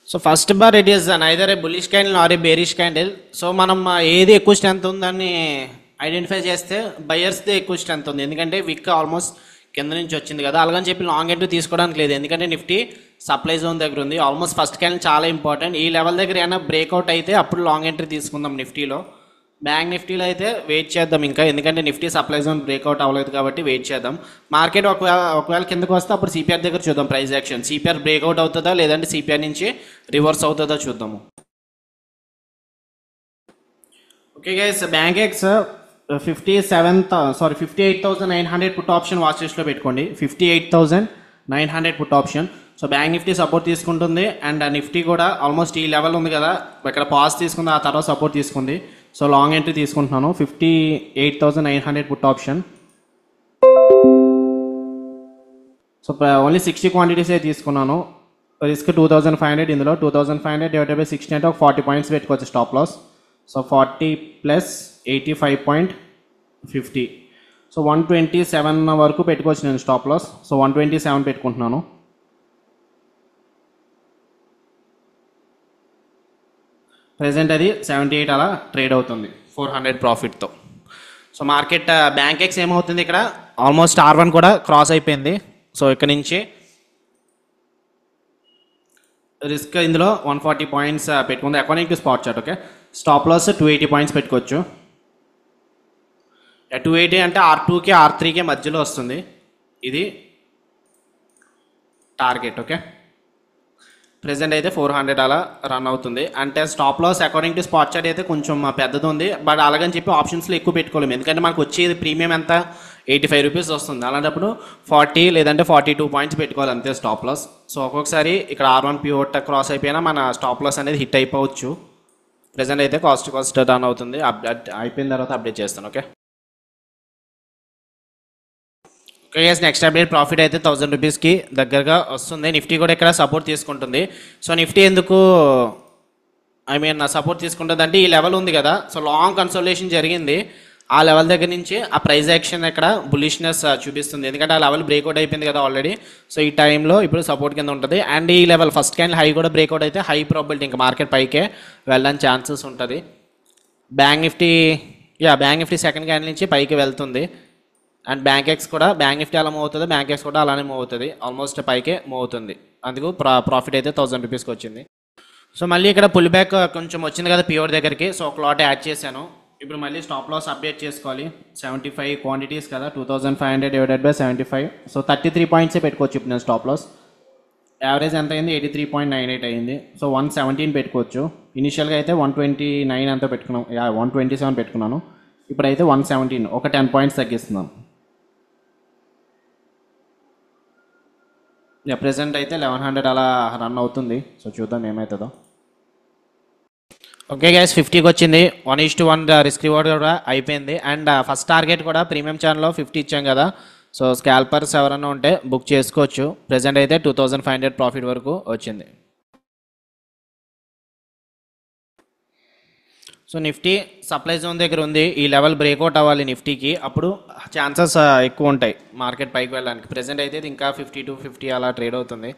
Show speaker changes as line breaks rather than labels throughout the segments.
so first bar it is neither a bullish candle or a bearish candle so మనం ఆ, ఏది ఎక్కువ strength ఉందని ఐడెంటిఫై చేస్తే బయర్స్దే ఎక్కువ స్ట్రెంత్ ఉంది ఎందుకంటే విక్ ఆల్మోస్ట్ కింద నుంచి వచ్చింది కదా అలాగని చెప్పి లాంగ్ ఎంట్రీ తీసుకోవడానికి లేదు ఎందుకంటే నిఫ్టీ సప్లై జోన్ దగ్గర ఉంది ఆల్మోస్ట్ ఫస్ట్ క్యాండిల్ చాలా ఇంపార్టెంట్ ఈ లెవెల్ దగ్గర ఏమైనా బ్రేక్అవుట్ అయితే అప్పుడు లాంగ్ ఎంట్రీ తీసుకుందాం నిఫ్టీలో బ్యాంక్ నిఫ్టీలో అయితే వెయిట్ చేద్దాం ఇంకా ఎందుకంటే నిఫ్టీ సప్లై జోన్ బ్రేక్అవుట్ అవ్వలేదు కాబట్టి వెయిట్ చేద్దాం మార్కెట్ ఒకవేళ ఒకవేళ కిందకు వస్తే అప్పుడు సిపిఆర్ దగ్గర చూద్దాం ప్రైస్ యాక్షన్ సిపిఆర్ బ్రేక్అవుట్ అవుతుందా లేదంటే సిపిఆర్ నుంచి రివర్స్ అవుతుందా చూద్దాము okay guys Bankex fifty seven sorry fifty eight thousand nine hundred put option watch లిస్ట్లో పెట్టుకోండి fifty eight thousand nine hundred put option so bank Nifty support తీసుకుంటుంది and Nifty కూడా almost ఈ లెవెల్ ఉంది కదా ఇక్కడ పాస్ తీసుకుంది ఆ తర్వాత సపోర్ట్ తీసుకుంది సో లాంగ్ ఎంట్రీ తీసుకుంటున్నాను fifty eight thousand nine hundred put option so only sixty క్వాంటిటీసే తీసుకున్నాను risk two thousand five hundred ఇందులో two thousand five hundred divide by sixty అంటే ఒక ఫార్టీ పాయింట్స్ పెట్టుకోవచ్చు stop loss so forty plus eighty five point fifty so one twenty seven వరకు పెట్టుకోవచ్చు నేను stop loss so one twenty seven పెట్టుకుంటున్నాను present అది seventy eight అలా trade అవుతుంది ఫోర్ హండ్రెడ్ ప్రాఫిట్తో సో మార్కెట్ బ్యాంక్ ఎక్స్ ఏమవుతుంది ఇక్కడ ఆల్మోస్ట్ ఆర్ వన్ కూడా క్రాస్ అయిపోయింది సో ఇక్కడ నుంచి రిస్క్ ఇందులో వన్ ఫార్టీ పాయింట్స్ పెట్టుకుంది according to spot chart okay stop loss two eighty points పెట్టుకోవచ్చు టూ ఎయిటీ అంటే ఆర్ టూకి ఆర్ త్రీకి మధ్యలో వస్తుంది ఇది టార్గెట్ ఓకే ప్రెసెంట్ అయితే ఫోర్ హండ్రెడ్ అలా రన్ అవుతుంది అంటే stop loss according to spot chart అయితే కొంచెం పెద్దది ఉంది బట్ అలాగని చెప్పి ఆప్షన్స్లో ఎక్కువ పెట్టుకోలేము ఎందుకంటే మనకు వచ్చేది ప్రీమియం ఎంత ఎయిటీ ఫైవ్ రూపీస్ వస్తుంది అలాంటప్పుడు ఫార్టీ లేదంటే ఫార్టీ టూ పాయింట్స్ పెట్టుకోవాలి అంతే స్టాప్ లాస్ సో ఒక్కొక్కసారి ఇక్కడ ఆర్ వన్ ప్యూర్ క్రాస్ అయిపోయినా మన స్టాప్ లాస్ అనేది హిట్ అయిపోవచ్చు ప్రెసెంట్ అయితే కాస్ట్ కాస్ట్ రన్ అవుతుంది అప్డేట్ అయిపోయిన తర్వాత అప్డేట్ చేస్తాను okay okay guys next update profit అయితే థౌసండ్ రూపీస్కి దగ్గరగా వస్తుంది నిఫ్టీ కూడా ఇక్కడ సపోర్ట్ తీసుకుంటుంది సో నిఫ్టీ ఎందుకు ఐ మీన్ సపోర్ట్ తీసుకుంటుంది అంటే ఈ లెవెల్ ఉంది కదా సో లాంగ్ కన్సోలేషన్ జరిగింది ఆ లెవెల్ దగ్గర నుంచి ఆ ప్రైస్ యాక్షన్ ఇక్కడ బులిష్నెస్ చూపిస్తుంది ఎందుకంటే ఆ లెవెల్ బ్రేక్అవుట్ అయిపోయింది కదా ఆల్రెడీ సో ఈ టైంలో ఇప్పుడు సపోర్ట్ కింద ఉంటుంది అండ్ ఈ లెవెల్ ఫస్ట్ క్యాండిల్ హై కూడా బ్రేక్అవుట్ అయితే హై ప్రాబిలిటీ ఇంకా మార్కెట్ పైకే వెళ్ళడానికి ఛాన్సెస్ ఉంటుంది Bank Nifty yeah Bank Nifty second candle నుంచి పైకి వెళ్తుంది అండ్ బ్యాంక్ ఎక్స్ కూడా బ్యాంక్ నిఫ్టీ అలా మూవ్ అవుతుంది బ్యాంక్ ఎక్స్ కూడా అలానే మూవ్ అవుతుంది ఆల్మోస్ట్ పైకే మూవ్ అవుతుంది అందుకు ప్రా ప్రాఫిట్ అయితే థౌసండ్ రూపీస్కి వచ్చింది సో మళ్ళీ ఇక్కడ పుల్ బ్యాక్ కొంచెం వచ్చింది కదా ప్యూర్ దగ్గరికి సో ఒక లాట్ యాడ్ చేశాను ఇప్పుడు మళ్ళీ స్టాప్ లాస్ అప్డేట్ చేసుకోవాలి సెవెంటీ ఫైవ్ క్వాంటిటీస్ కదా two thousand five hundred divided by seventy five so thirty three పాయింట్సే పెట్టుకోవచ్చు ఇప్పుడు నేను స్టాప్ లాస్ యావరేజ్ ఎంత అయింది eighty three point nine eight అయింది సో వన్ సెవెంటీన్ పెట్టుకోవచ్చు ఇనిషియల్గా అయితే వన్ ట్వంటీ నైన్ అంతా పెట్టుకున్నాం వన్ ట్వంటీ సెవెన్ పెట్టుకున్నాను ఇప్పుడైతే వన్ సెవెంటీన్ ఒక టెన్ పాయింట్స్ తగ్గిస్తున్నాం ప్రెసెంట్ అయితే లెవెన్ హండ్రెడ్ అలా రన్ అవుతుంది సో చూద్దాం ఏమవుతుందో ఓకే గైస్ ఫిఫ్టీకి వచ్చింది one is to one risk reward కూడా అయిపోయింది అండ్ ఫస్ట్ టార్గెట్ కూడా ప్రీమియం ఛానల్లో ఫిఫ్టీ ఇచ్చాం కదా సో స్కాల్పర్స్ ఎవరైనా ఉంటే బుక్ చేసుకోవచ్చు ప్రెసెంట్ అయితే two thousand five hundred profit వరకు వచ్చింది సో నిఫ్టీ సప్లై జోన్ దగ్గర ఉంది ఈ లెవెల్ బ్రేక్అవుట్ అవ్వాలి నిఫ్టీకి అప్పుడు ఛాన్సెస్ ఎక్కువ ఉంటాయి మార్కెట్ పైకి వెళ్ళడానికి ప్రెసెంట్ అయితే ఇది ఇంకా ఫిఫ్టీ టు ఫిఫ్టీ అలా ట్రేడ్ అవుతుంది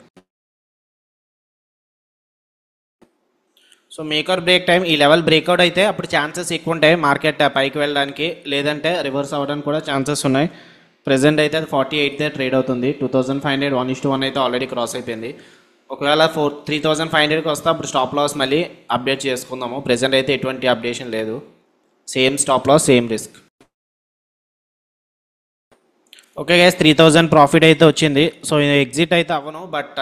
సో మేకర్ బ్రేక్ టైం ఈ లెవెల్ బ్రేక్అవుట్ అయితే అప్పుడు ఛాన్సెస్ ఎక్కువ ఉంటాయి మార్కెట్ పైకి వెళ్ళడానికి లేదంటే రివర్స్ అవ్వడానికి కూడా ఛాన్సెస్ ఉన్నాయి ప్రెసెంట్ అయితే అది ఫార్టీ ఎయిట్ ట్రేడ్ అవుతుంది two thousand five hundred one is one అయితే ఆల్రెడీ క్రాస్ అయిపోయింది ఒకవేళ ఫోర్ త్రీ థౌసండ్ ఫైవ్ హండ్రెడ్కి వస్తే అప్పుడు స్టాప్ లాస్ మళ్ళీ అప్డేట్ చేసుకుందాము ప్రెసెంట్ అయితే ఎటువంటి అప్డేషన్ లేదు same stop loss same risk okay guys three thousand profit అయితే వచ్చింది సో ఎగ్జిట్ అయితే అవ్వను బట్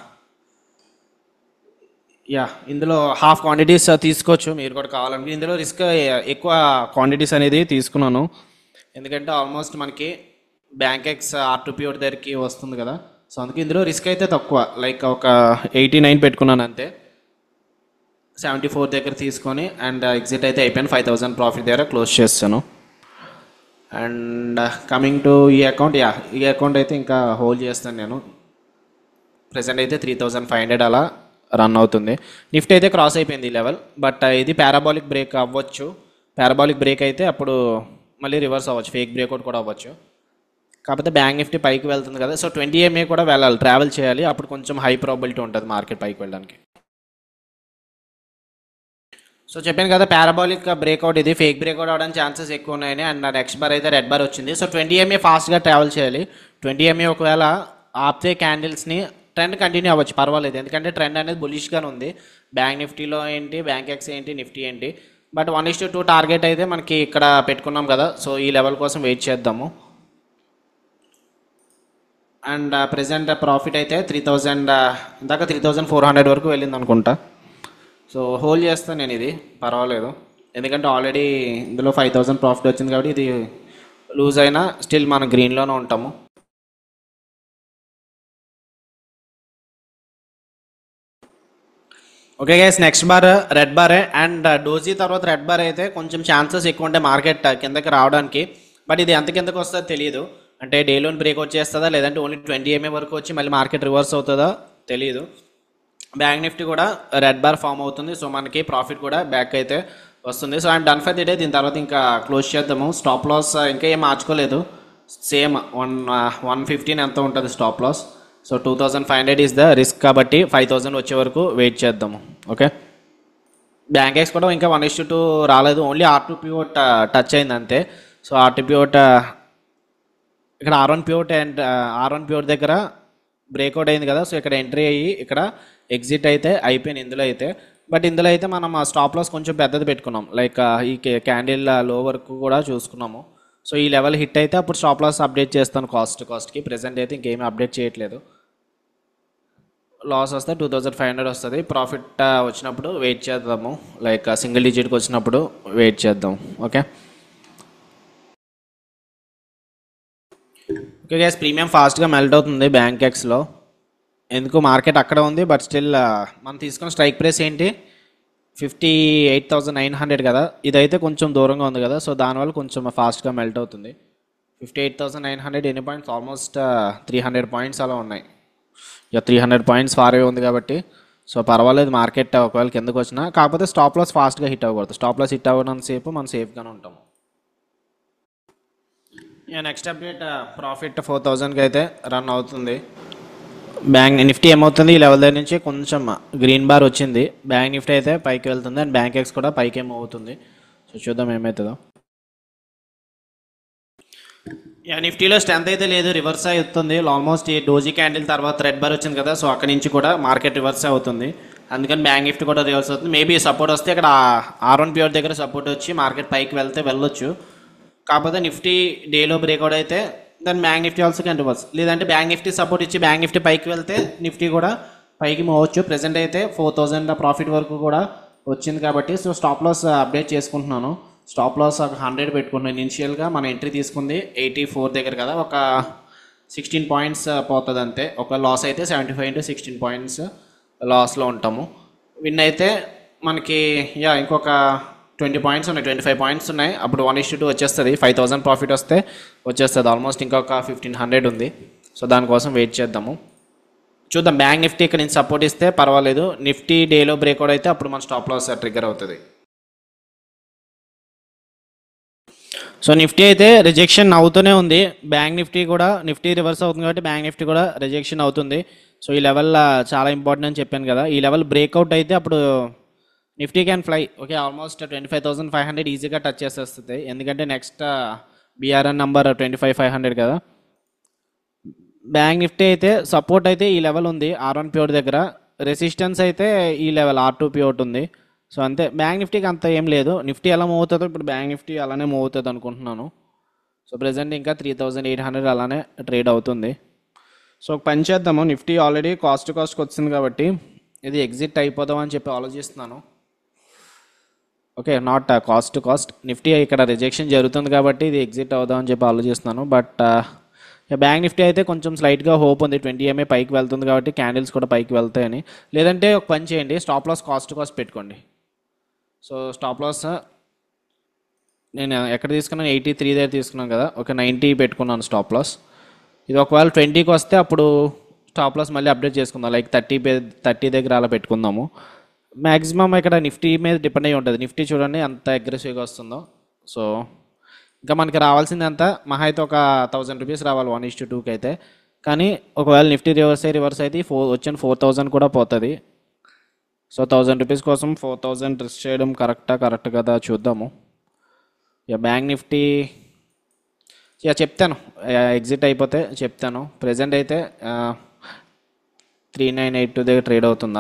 యా ఇందులో హాఫ్ క్వాంటిటీస్ తీసుకోవచ్చు మీరు కూడా కావాలంటే ఇందులో రిస్క్ ఎక్కువ క్వాంటిటీస్ అనేది తీసుకున్నాను ఎందుకంటే ఆల్మోస్ట్ మనకి బ్యాంక్ ఎక్స్ ఆర్టీపీ ఒకటి దగ్గరికి వస్తుంది కదా సో అందుకే ఇందులో రిస్క్ అయితే తక్కువ లైక్ ఒక ఎయిటీ నైన్ పెట్టుకున్నాను అంతే సెవెంటీ ఫోర్ దగ్గర తీసుకొని అండ్ ఎగ్జిట్ అయితే అయిపోయాను ఫైవ్ థౌసండ్ ప్రాఫిట్ దగ్గర క్లోజ్ చేస్తాను అండ్ కమింగ్ టు ఈ అకౌంట్ యా ఈ అకౌంట్ అయితే ఇంకా హోల్డ్ చేస్తాను నేను ప్రెసెంట్ అయితే త్రీ థౌజండ్ ఫైవ్ హండ్రెడ్ అలా రన్ అవుతుంది నిఫ్ట్ అయితే క్రాస్ అయిపోయింది ఈ లెవెల్ బట్ ఇది పారాబాలిక్ బ్రేక్ అవ్వచ్చు పారాబాలిక్ బ్రేక్ అయితే అప్పుడు మళ్ళీ రివర్స్ అవ్వచ్చు ఫేక్ బ్రేక్అవుట్ కూడా అవ్వచ్చు కాకపోతే బ్యాంక్ నిఫ్టీ పైకి వెళ్తుంది కదా సో ట్వంటీ ఎంఏ కూడా వెళ్ళాలి ట్రావెల్ చేయాలి అప్పుడు కొంచెం హై ప్రాబిలిటీ ఉంటుంది మార్కెట్ పైకి వెళ్ళడానికి సో చెప్పాను కదా పారాబాలిక్ బ్రేక్అవుట్ ఇది ఫేక్ బ్రేక్అవుట్ అవడానికి ఛాన్సెస్ ఎక్కువ ఉన్నాయని అండ్ నా నెక్స్ట్ బార్ అయితే రెడ్ బార్ వచ్చింది సో ట్వంటీ ఎంఏ ఫాస్ట్గా ట్రావెల్ చేయాలి ట్వంటీ ఎంఏ ఒకవేళ ఆపితే క్యాండిల్స్ని ట్రెండ్ కంటిన్యూ అవ్వచ్చు పర్వాలేదు ఎందుకంటే ట్రెండ్ అనేది బులిష్గానే ఉంది బ్యాంక్ నిఫ్టీలో ఏంటి బ్యాంక్ ఎక్స్ ఏంటి నిఫ్టీ ఏంటి but one is two target అయితే మనకి ఇక్కడ పెట్టుకున్నాం కదా సో ఈ లెవెల్ కోసం వెయిట్ చేద్దాము అండ్ ప్రెసెంట్ ప్రాఫిట్ అయితే త్రీ థౌజండ్ ఇందాక త్రీ థౌజండ్ ఫోర్ హండ్రెడ్ వరకు వెళ్ళింది అనుకుంటా సో హోల్డ్ చేస్తాను నేను ఇది పర్వాలేదు ఎందుకంటే ఆల్రెడీ ఇందులో ఫైవ్ థౌజండ్ ప్రాఫిట్ వచ్చింది కాబట్టి ఇది లూజ్ అయినా స్టిల్ మనం గ్రీన్లోనే ఉంటాము okay guys next bar red బారే అండ్ డోజీ తర్వాత రెడ్ బార్ అయితే కొంచెం ఛాన్సెస్ ఎక్కువ ఉంటాయి మార్కెట్ కిందకి రావడానికి బట్ ఇది ఎంత కిందకి వస్తుందో తెలియదు అంటే డే లోన్ బ్రేక్ వచ్చేస్తుందా లేదంటే ఓన్లీ ట్వంటీ ఎంఏ వరకు వచ్చి మళ్ళీ మార్కెట్ రివర్స్ అవుతుందా తెలియదు బ్యాంక్ నిఫ్టీ కూడా రెడ్ బార్ ఫామ్ అవుతుంది సో మనకి ప్రాఫిట్ కూడా బ్యాక్ అయితే వస్తుంది so I'm done for the day దీని తర్వాత ఇంకా క్లోజ్ చేద్దాము స్టాప్ లాస్ ఇంకా ఏం మార్చుకోలేదు సేమ్ వన్ వన్ ఫిఫ్టీన్ ఎంత ఉంటుంది stop loss so two thousand five hundred is the risk కాబట్టి ఫైవ్ థౌజండ్ వచ్చే వరకు వెయిట్ చేద్దాము ఓకే బ్యాంక్ ఎక్స్ కూడా ఇంకా వన్ ఇష్యూ టూ రాలేదు ఓన్లీ ఆర్ టూ పిఓట్ టచ్ అయింది అంతే సో ఆర్ టూ పిఓట్ ఇక్కడ R one pivot and R one pivot దగ్గర బ్రేక్అవుట్ అయింది కదా సో ఇక్కడ ఎంట్రీ అయ్యి ఇక్కడ ఎగ్జిట్ అయితే అయిపోయింది ఇందులో అయితే బట్ ఇందులో అయితే మనం ఆ స్టాప్ లాస్ కొంచెం పెద్దది పెట్టుకున్నాం లైక్ ఈ క్యాండిల్ లో వరకు కూడా చూసుకున్నాము సో ఈ లెవెల్ హిట్ అయితే అప్పుడు స్టాప్ లాస్ అప్డేట్ చేస్తాను కాస్ట్ కాస్ట్కి ప్రెసెంట్ అయితే ఇంకేమీ అప్డేట్ చేయట్లేదు లాస్ వస్తే టూ థౌజండ్ ఫైవ్ హండ్రెడ్ వస్తుంది ప్రాఫిట్ వచ్చినప్పుడు వెయిట్ చేద్దాము లైక్ సింగిల్ డిజిట్కి వచ్చినప్పుడు వెయిట్ చేద్దాం ఓకే ఓకే గ్యాస్ ప్రీమియం ఫాస్ట్గా మెల్ట్ అవుతుంది బ్యాంక్ ఎక్స్లో ఎందుకు మార్కెట్ అక్కడ ఉంది బట్ స్టిల్ మనం తీసుకున్న స్ట్రైక్ ప్రైస్ ఏంటి fifty eight thousand nine hundred కదా ఇదైతే కొంచెం దూరంగా ఉంది కదా సో దానివల్ల కొంచెం ఫాస్ట్గా మెల్ట్ అవుతుంది fifty eight thousand nine hundred ఎన్ని points almost three hundred points అలా ఉన్నాయి ఇక త్రీ హండ్రెడ్ పాయింట్స్ ఫార్ ఉంది కాబట్టి సో పర్వాలేదు మార్కెట్ ఒకవేళ కిందకు వచ్చినా కాకపోతే స్టాప్ లాస్ ఫాస్ట్గా హిట్ అవ్వకూడదు స్టాప్ లాస్ హిట్ అవ్వడంతసేపు మనం సేఫ్గానే ఉంటాము ఇక నెక్స్ట్ అప్డేట్ ప్రాఫిట్ ఫోర్ థౌజండ్కి అయితే రన్ అవుతుంది బ్యాంక్ నిఫ్టీ ఏమవుతుంది ఈ లెవెల్ దగ్గర నుంచి కొంచెం గ్రీన్ బార్ వచ్చింది బ్యాంక్ నిఫ్టీ అయితే పైకి వెళ్తుంది అండ్ బ్యాంక్ ఎక్స్ కూడా పైకి ఏమో అవుతుంది సో చూద్దాం ఏమవుతుందో యా నిఫ్టీలో స్ట్రెంత్ అయితే లేదు రివర్స్ అవుతుంది ఆల్మోస్ట్ ఈ డోజీ క్యాండిల్ తర్వాత రెడ్ బార్ వచ్చింది కదా సో అక్కడి నుంచి కూడా మార్కెట్ రివర్స్ అవుతుంది అందుకని బ్యాంక్ నిఫ్టీ కూడా రివర్స్ అవుతుంది మేబీ సపోర్ట్ వస్తే ఇక్కడ ఆర్ వన్ ప్యూర్ దగ్గర సపోర్ట్ వచ్చి మార్కెట్ పైకి వెళ్తే వెళ్ళొచ్చు కాకపోతే నిఫ్టీ డేలో బ్రేక్అవుట్ అయితే దాని Bank Nifty also can reverse లేదంటే బ్యాంక్ నిఫ్టీ సపోర్ట్ ఇచ్చి బ్యాంక్ నిఫ్టీ పైకి వెళ్తే నిఫ్టీ కూడా పైకి మోవచ్చు ప్రెసెంట్ అయితే ఫోర్ థౌజండ్ ప్రాఫిట్ వరకు కూడా వచ్చింది కాబట్టి సో స్టాప్ లాస్ అప్డేట్ చేసుకుంటున్నాను స్టాప్ లాస్ ఒక హండ్రెడ్ పెట్టుకున్నాను ఇనిషియల్గా మన ఎంట్రీ తీసుకుంది ఎయిటీ ఫోర్ దగ్గర కదా ఒక సిక్స్టీన్ పాయింట్స్ పోతుంది అంతే ఒక లాస్ అయితే seventy five into sixteen points లాస్లో ఉంటాము విన్ అయితే మనకి యా ఇంకొక ట్వంటీ పాయింట్స్ ఉన్నాయి ట్వంటీ ఫైవ్ పాయింట్స్ ఉన్నాయి అప్పుడు వన్ ఇష్యూ టూ వచ్చేస్తుంది ఫైవ్ థౌసండ్ ప్రాఫిట్ వస్తే వచ్చేస్తుంది ఆల్మోస్ట్ ఇంకొక ఫిఫ్టీన్ హండ్రెడ్ ఉంది సో దానికోసం వెయిట్ చేద్దాము చూద్దాం బ్యాంక్ నిఫ్టీ ఇక్కడ నుంచి సపోర్ట్ ఇస్తే పర్వాలేదు నిఫ్టీ డేలో బ్రేక్అవుట్ అయితే అప్పుడు మన స్టాప్ లాస్ ట్రిగ్గర్ అవుతుంది సో నిఫ్టీ అయితే రిజెక్షన్ అవుతూనే ఉంది బ్యాంక్ నిఫ్టీ కూడా నిఫ్టీ రివర్స్ అవుతుంది కాబట్టి బ్యాంక్ నిఫ్టీ కూడా రిజెక్షన్ అవుతుంది సో ఈ లెవెల్ చాలా ఇంపార్టెంట్ అని చెప్పాను కదా ఈ లెవెల్ బ్రేక్అవుట్ అయితే అప్పుడు Nifty can fly okay almost twenty five thousand five hundred ఈజీగా టచ్ చేసేస్తుంది ఎందుకంటే next BRN number twenty five five hundred కదా బ్యాంక్ నిఫ్టీ అయితే సపోర్ట్ అయితే ఈ లెవెల్ ఉంది ఆర్ వన్ ప్యూర్ దగ్గర రెసిస్టెన్స్ అయితే ఈ లెవెల్ ఆర్ టూ ప్యూర్ ఉంది సో అంతే బ్యాంక్ నిఫ్టీకి అంత ఏం లేదు నిఫ్టీ ఎలా మూవ్ అవుతుందో ఇప్పుడు బ్యాంక్ నిఫ్టీ అలానే మూవ్ అవుతుంది అనుకుంటున్నాను సో ప్రజెంట్ ఇంకా త్రీ థౌజండ్ ఎయిట్ హండ్రెడ్ అలానే ట్రేడ్ అవుతుంది సో ఒక పని చేద్దాము నిఫ్టీ ఆల్రెడీ కాస్ట్ కాస్ట్కి వచ్చింది కాబట్టి ఇది ఎగ్జిట్ అయిపోదాం అని చెప్పి ఆలోచిస్తున్నాను okay not cost to cost Nifty ఇక్కడ రిజెక్షన్ జరుగుతుంది కాబట్టి ఇది ఎగ్జిట్ అవుదాం అని చెప్పి ఆలోచిస్తున్నాను బట్ బ్యాంక్ నిఫ్టీ అయితే కొంచెం స్లైట్గా హోప్ ఉంది ట్వంటీ ఎంఏ పైకి వెళ్తుంది కాబట్టి క్యాండిల్స్ కూడా పైకి వెళ్తాయని లేదంటే ఒక పని చేయండి స్టాప్ లాస్ కాస్ట్ కాస్ట్ పెట్టుకోండి సో స్టాప్ లాస్ నేను ఎక్కడ తీసుకున్నాను ఎయిటీ త్రీ దగ్గర తీసుకున్నాను కదా ఒక నైంటీ పెట్టుకున్నాను స్టాప్ లాస్ ఇది ఒకవేళ ట్వంటీకి వస్తే అప్పుడు స్టాప్ లాస్ మళ్ళీ అప్డేట్ చేసుకుందాం లైక్ థర్టీ థర్టీ దగ్గర అలా పెట్టుకుందాము మ్యాక్సిమం ఇక్కడ నిఫ్టీ మీద డిపెండ్ అయ్యి ఉంటుంది నిఫ్టీ చూడండి ఎంత అగ్రెసివ్గా వస్తుందో సో ఇంకా మనకి రావాల్సింది ఎంత మహా అయితే ఒక థౌజండ్ రూపీస్ రావాలి వన్ ఇస్ టు టూకి అయితే కానీ ఒకవేళ నిఫ్టీ రివర్స్ అయ్యి రివర్స్ అయితే ఫోర్ వచ్చిన ఫోర్ థౌజండ్ కూడా పోతుంది సో థౌజండ్ రూపీస్ కోసం ఫోర్ థౌజండ్ రిస్క్ చేయడం కరెక్టా కరెక్ట్ కదా చూద్దాము ఇక బ్యాంక్ నిఫ్టీ ఇక చెప్తాను ఎగ్జిట్ అయిపోతే చెప్తాను ప్రజెంట్ అయితే త్రీ నైన్ ఎయిట్ టూ దగ్గర ట్రేడ్ అవుతుందా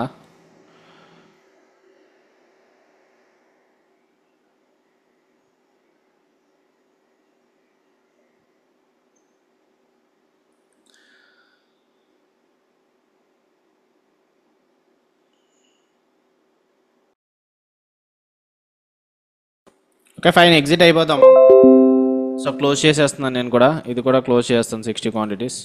ఓకే ఫైన్ ఎగ్జిట్ అయిపోదాము సో క్లోజ్ చేసేస్తున్నాను నేను కూడా ఇది కూడా క్లోజ్ చేస్తాను sixty quantities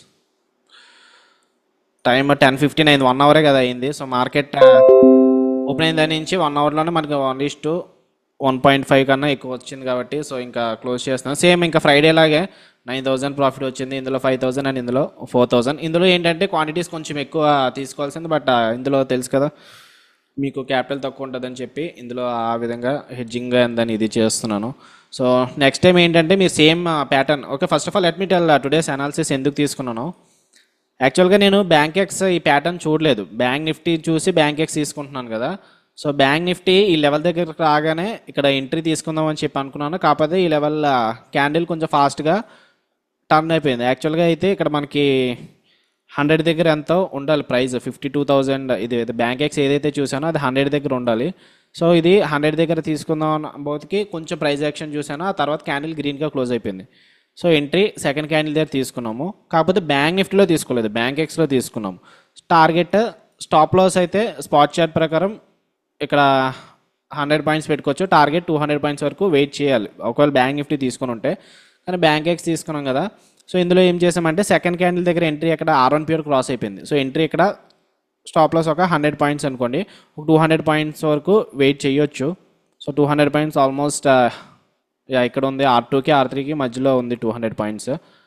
time ten fifteen అయింది వన్ అవరే కదా అయింది సో మార్కెట్ ఓపెన్ అయిన దాని నుంచి వన్ అవర్లోనే మనకి one is to one point five కన్నా ఎక్కువ వచ్చింది కాబట్టి సో ఇంకా క్లోజ్ చేస్తున్నాను సేమ్ ఇంకా ఫ్రైడే లాగే నైన్ థౌసండ్ ప్రాఫిట్ వచ్చింది ఇందులో ఫైవ్ థౌసండ్ అండ్ ఇందులో ఫోర్ థౌసండ్ ఇందులో ఏంటంటే క్వాంటిటీస్ కొంచెం ఎక్కువ తీసుకోవాల్సింది బట్ ఇందులో తెలుసు కదా మీకు క్యాపిటల్ తక్కువ ఉంటుందని చెప్పి ఇందులో ఆ విధంగా హెడ్జింగ్ దాన్ని ఇది చేస్తున్నాను సో నెక్స్ట్ టైం ఏంటంటే మీరు same pattern okay first of all let me tell today's analysis ఎందుకు తీసుకున్నాను యాక్చువల్గా నేను బ్యాంక్ ఎక్స్ ఈ ప్యాటర్న్ చూడలేదు బ్యాంక్ నిఫ్టీ చూసి బ్యాంక్ ఎక్స్ తీసుకుంటున్నాను కదా సో బ్యాంక్ నిఫ్టీ ఈ లెవెల్ దగ్గరకు రాగానే ఇక్కడ ఎంట్రీ తీసుకుందాం అని చెప్పి అనుకున్నాను కాకపోతే ఈ లెవెల్ క్యాండిల్ కొంచెం ఫాస్ట్గా టర్న్ అయిపోయింది యాక్చువల్గా అయితే ఇక్కడ మనకి హండ్రెడ్ దగ్గర ఎంతో ఉండాలి ప్రైస్ ఫిఫ్టీ టూ థౌజండ్ ఇది బ్యాంక్ ఎక్స్ ఏదైతే చూసానో అది హండ్రెడ్ దగ్గర ఉండాలి సో ఇది హండ్రెడ్ దగ్గర తీసుకుందాం అన్న బోత్కి కొంచెం ప్రైస్ యాక్షన్ చూసాను ఆ తర్వాత క్యాండిల్ గ్రీన్గా క్లోజ్ అయిపోయింది సో ఎంట్రీ సెకండ్ క్యాండిల్ దగ్గర తీసుకున్నాము కాకపోతే బ్యాంక్ నిఫ్టీలో తీసుకోలేదు బ్యాంక్ ఎక్స్లో తీసుకున్నాము టార్గెట్ స్టాప్ లాస్ అయితే స్పాట్ చార్ట్ ప్రకారం ఇక్కడ హండ్రెడ్ పాయింట్స్ పెట్టుకోవచ్చు టార్గెట్ టూ హండ్రెడ్ పాయింట్స్ వరకు వెయిట్ చేయాలి ఒకవేళ బ్యాంక్ నిఫ్టీ తీసుకుని ఉంటే కానీ బ్యాంక్ ఎక్స్ తీసుకున్నాం కదా సో ఇందులో ఏం చేసామంటే సెకండ్ క్యాండిల్ దగ్గర ఎంట్రీ ఇక్కడ ఆర్ వన్ ప్యూర్ క్రాస్ అయిపోయింది సో ఎంట్రీ ఇక్కడ స్టాప్ లాస్ ఒక హండ్రెడ్ పాయింట్స్ అనుకోండి ఒక టూ హండ్రెడ్ పాయింట్స్ వరకు వెయిట్ చేయొచ్చు so two hundred points almost ఇక్కడ ఉంది ఆర్ టూకి ఆర్ త్రీకి మధ్యలో ఉంది టూ హండ్రెడ్ పాయింట్స్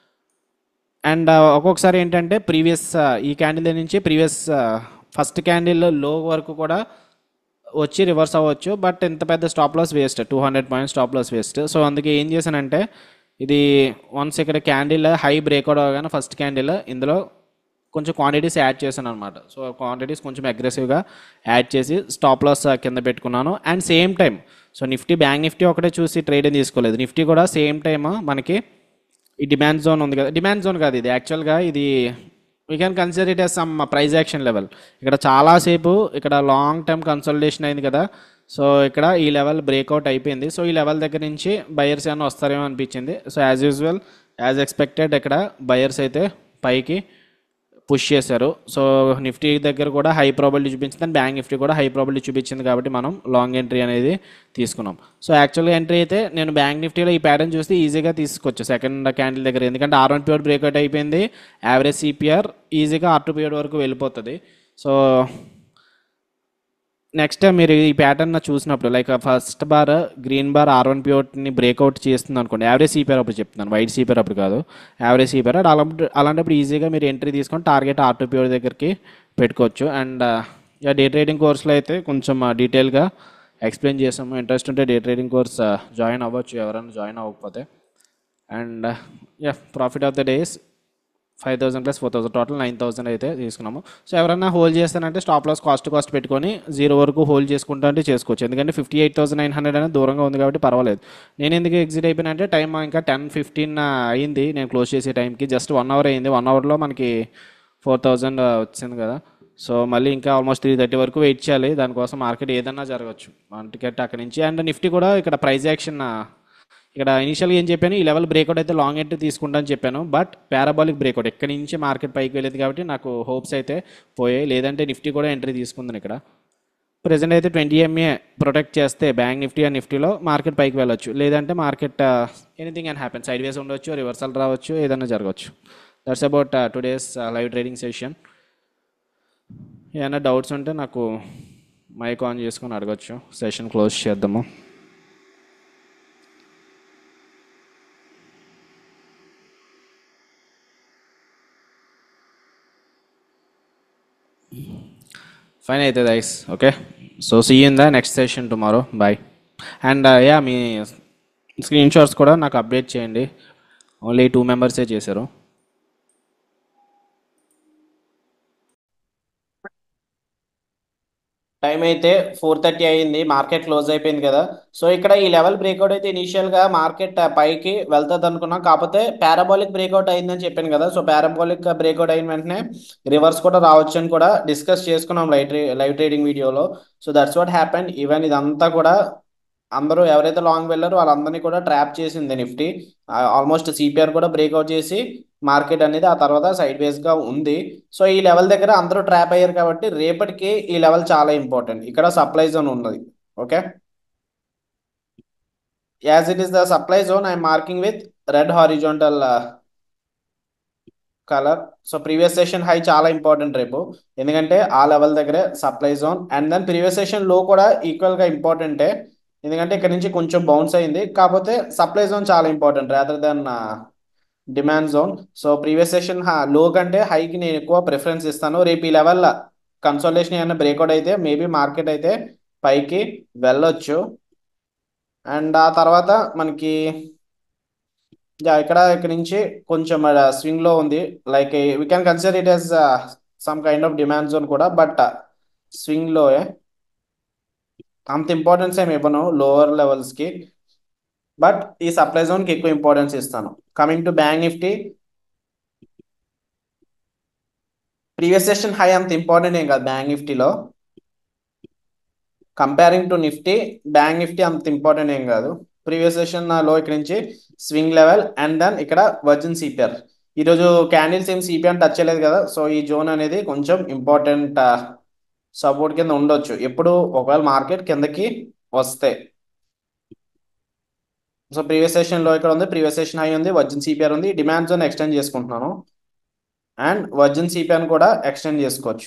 అండ్ ఒక్కొక్కసారి ఏంటంటే ప్రీవియస్ ఈ క్యాండిల్ నుంచి ప్రీవియస్ ఫస్ట్ క్యాండిల్ లో వరకు కూడా వచ్చి రివర్స్ అవ్వచ్చు బట్ ఇంత పెద్ద stop loss waste two hundred points stop loss waste so అందుకే ఏం చేశానంటే ఇది వన్స్ ఇక్కడ క్యాండిల్ హై బ్రేక్అవుట్ అవగానే ఫస్ట్ క్యాండిల్ ఇందులో కొంచెం క్వాంటిటీస్ యాడ్ చేశాను అనమాట సో క్వాంటిటీస్ కొంచెం అగ్రెసివ్గా యాడ్ చేసి స్టాప్ లాస్ కింద పెట్టుకున్నాను and same time so Nifty bank Nifty ఒకటే చూసి ట్రేడ్ ఏం తీసుకోలేదు నిఫ్టీ కూడా సేమ్ టైం మనకి ఈ డిమాండ్ జోన్ ఉంది కదా డిమాండ్ జోన్ కాదు ఇది యాక్చువల్గా ఇది we can consider it as some price action level ఇక్కడ చాలాసేపు ఇక్కడ లాంగ్ టర్మ్ కన్సల్టేషన్ అయింది కదా సో ఇక్కడ ఈ లెవెల్ బ్రేక్అవుట్ అయిపోయింది సో ఈ లెవెల్ దగ్గర నుంచి బయర్స్ ఏమైనా వస్తారేమో అనిపించింది so as usual as expected ఇక్కడ బయర్స్ అయితే పైకి పుష్ చేశారు సో నిఫ్టీ దగ్గర కూడా హై ప్రాబిలిటీ చూపించింది అండ్ బ్యాంక్ నిఫ్టీ కూడా హై ప్రాబిలిటీ చూపించింది కాబట్టి మనం లాంగ్ ఎంట్రీ అనేది తీసుకున్నాం సో యాక్చువల్గా ఎంట్రీ అయితే నేను బ్యాంక్ నిఫ్టీలో ఈ ప్యాటర్న్ చూస్తే ఈజీగా తీసుకోవచ్చు సెకండ్ క్యాండిల్ దగ్గర ఎందుకంటే ఆర్ వన్ ప్యూర్ బ్రేక్అవుట్ అయిపోయింది యావరేజ్ సిపిఆర్ ఈజీగా ఆర్ టూ పీరియడ్ వరకు వెళ్ళిపోతుంది సో నెక్స్ట్ మీరు ఈ ప్యాటర్న్ చూసినప్పుడు like first bar green bar R one పిఓట్ని బ్రేక్అవుట్ చేస్తుంది అనుకోండి యావరేజ్ సీపీఆర్ అప్పుడు చెప్తున్నాను వైట్ సీపీఆర్ అప్పుడు కాదు యావరేజ్ సీపీఆర్ అలాంటి అలాంటప్పుడు ఈజీగా మీరు ఎంట్రీ తీసుకొని టార్గెట్ ఆర్ టూ పిఓ దగ్గరికి పెట్టుకోవచ్చు అండ్ ఇక డే ట్రేడింగ్ కోర్స్లో అయితే కొంచెం డీటెయిల్గా ఎక్స్ప్లెయిన్ చేసాము ఇంట్రెస్ట్ ఉంటే డే ట్రేడింగ్ కోర్స్ జాయిన్ అవ్వచ్చు ఎవరైనా జాయిన్ అవ్వకపోతే and yeah profit of the days five thousand plus four thousand total nine thousand అయితే తీసుకున్నాము సో ఎవరైనా హోల్డ్ చేస్తానంటే స్టాప్ లాస్ కాస్ట్ కాస్ట్ పెట్టుకొని జీరో వరకు హోల్డ్ చేసుకుంటా అంటే చేసుకోవచ్చు ఎందుకంటే fifty eight thousand nine hundred అనేది దూరంగా ఉంది కాబట్టి పర్వాలేదు నేను ఎందుకు ఎగ్జిట్ అయిపోయినా అంటే టైం ఇంకా టెన్ ఫిఫ్టీన్ అయింది నేను క్లోజ్ చేసే టైంకి జస్ట్ వన్ అవర్ అయింది వన్ అవర్లో మనకి ఫోర్ థౌజండ్ వచ్చింది కదా సో మళ్ళీ ఇంకా ఆల్మోస్ట్ త్రీ థర్టీ వరకు వెయిట్ చేయాలి దానికోసం మార్కెట్ ఏదన్నా జరగచ్చు టికెట్ అక్కడ నుంచి అండ్ నిఫ్టీ కూడా ఇక్కడ ప్రైస్ యాక్షన్ ఇక్కడ ఇనిషియల్గా ఏం చెప్పాను ఈ లెవెల్ బ్రేక్అవుట్ అయితే లాంగ్ ఎంట్రీ తీసుకుంటాను చెప్పాను బట్ పారాబాలిక్ బ్రేక్అవుట్ ఎక్కడి నుంచి మార్కెట్ పైకి వెళ్ళేది కాబట్టి నాకు హోప్స్ అయితే పోయాయి లేదంటే నిఫ్టీ కూడా ఎంట్రీ తీసుకుందాను ఇక్కడ ప్రజెంట్ అయితే ట్వంటీ ఎంఏ ప్రొటెక్ట్ చేస్తే బ్యాంక్ నిఫ్టీ అండ్ నిఫ్టీలో మార్కెట్ పైకి వెళ్ళొచ్చు లేదంటే market anything and happen sideways ఉండొచ్చు రివర్సల్ రావచ్చు ఏదైనా జరగవచ్చు that's about today's live trading session ఏమైనా డౌట్స్ ఉంటే నాకు మైక్ ఆన్ చేసుకొని అడగచ్చు సెషన్ క్లోజ్ చేద్దాము ఫైన్ అయితే దైస్ okay so see in the next session tomorrow bye and yeah మీ స్క్రీన్ షాట్స్ కూడా నాకు అప్డేట్ చేయండి ఓన్లీ టూ మెంబర్సే చేశారు టైం అయితే ఫోర్ థర్టీ అయింది మార్కెట్ క్లోజ్ అయిపోయింది కదా సో ఇక్కడ ఈ లెవెల్ బ్రేక్అవుట్ అయితే ఇనీషియల్గా మార్కెట్ పైకి వెళ్తుంది అనుకున్నాం కాకపోతే పారాబాలిక్ బ్రేక్అవుట్ అయిందని చెప్పాను కదా సో పారాబాలిక్ బ్రేక్అవుట్ అయిన వెంటనే రివర్స్ కూడా రావచ్చు అని కూడా డిస్కస్ చేసుకున్నాం లైవ్ ట్రే లైవ్ ట్రేడింగ్ వీడియోలో so that's what happen even ఇదంతా కూడా అందరూ ఎవరైతే లాంగ్ వెళ్ళారో వాళ్ళందరినీ కూడా ట్రాప్ చేసింది నిఫ్టీ ఆల్మోస్ట్ సిపిఆర్ కూడా బ్రేక్అవుట్ చేసి మార్కెట్ అనేది ఆ తర్వాత సైడ్ వేస్గా ఉంది సో ఈ లెవెల్ దగ్గర అందరూ ట్రాప్ అయ్యారు కాబట్టి రేపటికి ఈ లెవెల్ చాలా ఇంపార్టెంట్ ఇక్కడ సప్లై జోన్ ఉన్నది okay as it is the supply zone I'm marking with red horizontal colour so previous session high చాలా ఇంపార్టెంట్ రేపు ఎందుకంటే ఆ లెవెల్ దగ్గరే supply zone and then previous session లో కూడా ఈక్వల్గా ఇంపార్టెంటే ఎందుకంటే ఇక్కడ నుంచి కొంచెం బౌన్స్ అయింది కాకపోతే సప్లై జోన్ చాలా important rather than demand zone so previous session లో కంటే హైకి నేను ఎక్కువ ప్రిఫరెన్స్ ఇస్తాను రేపు ఈ లెవెల్ కన్సల్టేషన్ ఏమైనా బ్రేక్అవుట్ అయితే మేబీ మార్కెట్ అయితే పైకి వెళ్ళొచ్చు అండ్ ఆ తర్వాత మనకి ఇక్కడ ఇక్కడ నుంచి కొంచెం స్వింగ్ లో ఉంది like we can consider it as some kind of demand zone కూడా బట్ స్వింగ్ లో అంత ఇంపార్టెన్స్ ఏమి ఇవ్వను లోవర్ లెవెల్స్కి బట్ ఈ సప్లై జోన్కి ఎక్కువ ఇంపార్టెన్స్ ఇస్తాను coming to bank Nifty previous session high అంత ఇంపార్టెంట్ ఏం కాదు బ్యాంక్ నిఫ్టీలో comparing to Nifty bank Nifty అంత ఇంపార్టెంట్ ఏం కాదు ప్రీవియస్ సెషన్ లో ఇక్కడ నుంచి స్వింగ్ లెవెల్ అండ్ దెన్ ఇక్కడ వర్జిన్ సిపిఆర్ ఈరోజు క్యాండిల్స్ ఏం సిపిఆర్ టచ్ చేయలేదు కదా సో ఈ జోన్ అనేది కొంచెం ఇంపార్టెంట్ సపోర్ట్ కింద ఉండొచ్చు ఎప్పుడు ఒకవేళ మార్కెట్ కిందకి వస్తే సో ప్రీవియస్ సెషన్లో ఇక్కడ ఉంది ప్రీవియస్ సెషన్ హై ఉంది వర్జిన్ సిపిఆర్ ఉంది డిమాండ్ జోన్ ఎక్స్టెండ్ చేసుకుంటున్నాను అండ్ వర్జిన్ సిపిఆర్ కూడా ఎక్స్టెండ్ చేసుకోవచ్చు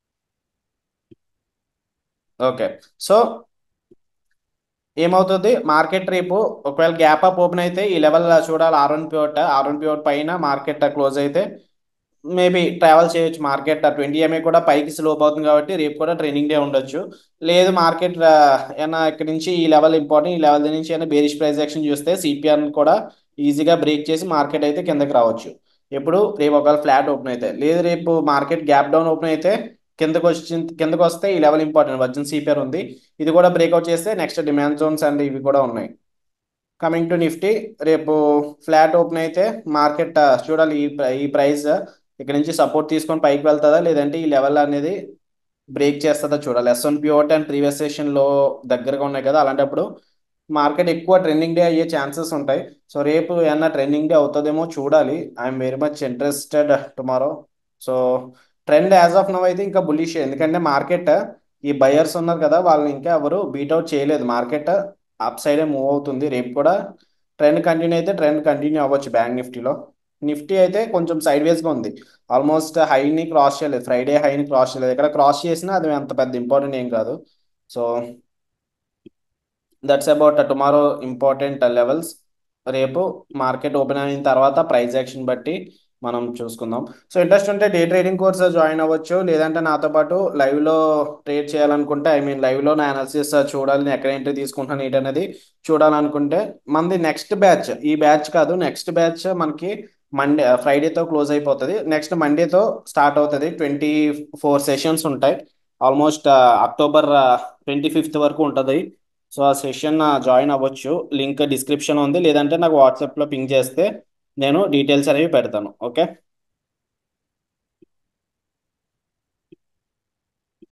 ఓకే సో ఏమవుతుంది మార్కెట్ రేపు ఒకవేళ గ్యాప్ అప్ ఓపెన్ అయితే ఈ లెవెల్ చూడాలి R one pivot R one pivot పైన మార్కెట్ క్లోజ్ అయితే మేబీ ట్రావెల్ చేయొచ్చు మార్కెట్ ట్వంటీ ఎంఏ కూడా పైకి స్లోప్ అవుతుంది కాబట్టి రేపు కూడా ట్రైనింగ్ డే ఉండొచ్చు లేదు మార్కెట్ ఏమైనా ఇక్కడ నుంచి ఈ లెవెల్ ఇంపార్టెంట్ ఈ లెవెల్ నుంచి అయినా బేరిష్ ప్రైస్ యాక్షన్ చూస్తే సిపిఆర్ కూడా ఈజీగా బ్రేక్ చేసి మార్కెట్ అయితే కిందకి రావచ్చు ఎప్పుడు రేపు ఒకవేళ ఫ్లాట్ ఓపెన్ అయితే లేదు రేపు మార్కెట్ గ్యాప్ డౌన్ ఓపెన్ అయితే కిందకు వచ్చి కిందకు వస్తే ఈ లెవెల్ ఇంపార్టెంట్ వర్జన్ సిపిఆర్ ఉంది ఇది కూడా బ్రేక్అవుట్ చేస్తే నెక్స్ట్ డిమాండ్ జోన్స్ అండ్ ఇవి కూడా ఉన్నాయి కమింగ్ టు నిఫ్టీ రేపు ఫ్లాట్ ఓపెన్ అయితే మార్కెట్ చూడాలి ఈ ఈ ప్రైస్ ఇక్కడ నుంచి సపోర్ట్ తీసుకొని పైకి వెళ్తుందా లేదంటే ఈ లెవెల్ అనేది బ్రేక్ చేస్తుందా చూడాలి S one pivot and previous సెషన్లో దగ్గరగా ఉన్నాయి కదా అలాంటప్పుడు మార్కెట్ ఎక్కువ ట్రెండింగ్ డే అయ్యే ఛాన్సెస్ ఉంటాయి సో రేపు ఏమన్నా ట్రెండింగ్ డే అవుతుందేమో చూడాలి I'm very much interested tomorrow so trend as of now అయితే ఇంకా బులిష్ ఎందుకంటే మార్కెట్ ఈ బయర్స్ ఉన్నారు కదా వాళ్ళని ఇంకా ఎవరు బీట్అవుట్ చేయలేదు మార్కెట్ అప్ సైడే మూవ్ అవుతుంది రేపు కూడా ట్రెండ్ కంటిన్యూ అయితే ట్రెండ్ కంటిన్యూ అవ్వచ్చు బ్యాంక్ నిఫ్టీలో నిఫ్టీ అయితే కొంచెం సైడ్ వేస్గా ఉంది ఆల్మోస్ట్ హైని క్రాస్ చేయలేదు ఫ్రైడే హైని క్రాస్ చేయలేదు ఇక్కడ క్రాస్ చేసినా అది అంత పెద్ద ఇంపార్టెంట్ ఏం కాదు so that's about tomorrow important levels రేపు మార్కెట్ ఓపెన్ అయిన తర్వాత ప్రైస్ యాక్షన్ బట్టి మనం చూసుకుందాం సో ఇంట్రెస్ట్ ఉంటే డే ట్రేడింగ్ కోర్స్ జాయిన్ అవ్వచ్చు లేదంటే నాతో పాటు లైవ్లో ట్రేడ్ చేయాలనుకుంటే ఐ మీన్ లైవ్లో నా అనాలిసిస్ చూడాలి నేను ఎక్కడ ఎంట్రీ తీసుకుంటాను ఏంటి అనేది చూడాలనుకుంటే మనది నెక్స్ట్ బ్యాచ్ ఈ బ్యాచ్ కాదు నెక్స్ట్ బ్యాచ్ మనకి మండే ఫ్రైడేతో క్లోజ్ అయిపోతుంది నెక్స్ట్ మండేతో స్టార్ట్ అవుతుంది ట్వంటీ ఫోర్ సెషన్స్ ఉంటాయి ఆల్మోస్ట్ అక్టోబర్ ట్వంటీ ఫిఫ్త్ వరకు ఉంటుంది సో ఆ సెషన్ జాయిన్ అవ్వచ్చు లింక్ డిస్క్రిప్షన్ ఉంది లేదంటే నాకు వాట్సాప్లో పింగ్ చేస్తే నేను డీటెయిల్స్ అనేవి పెడతాను ఓకే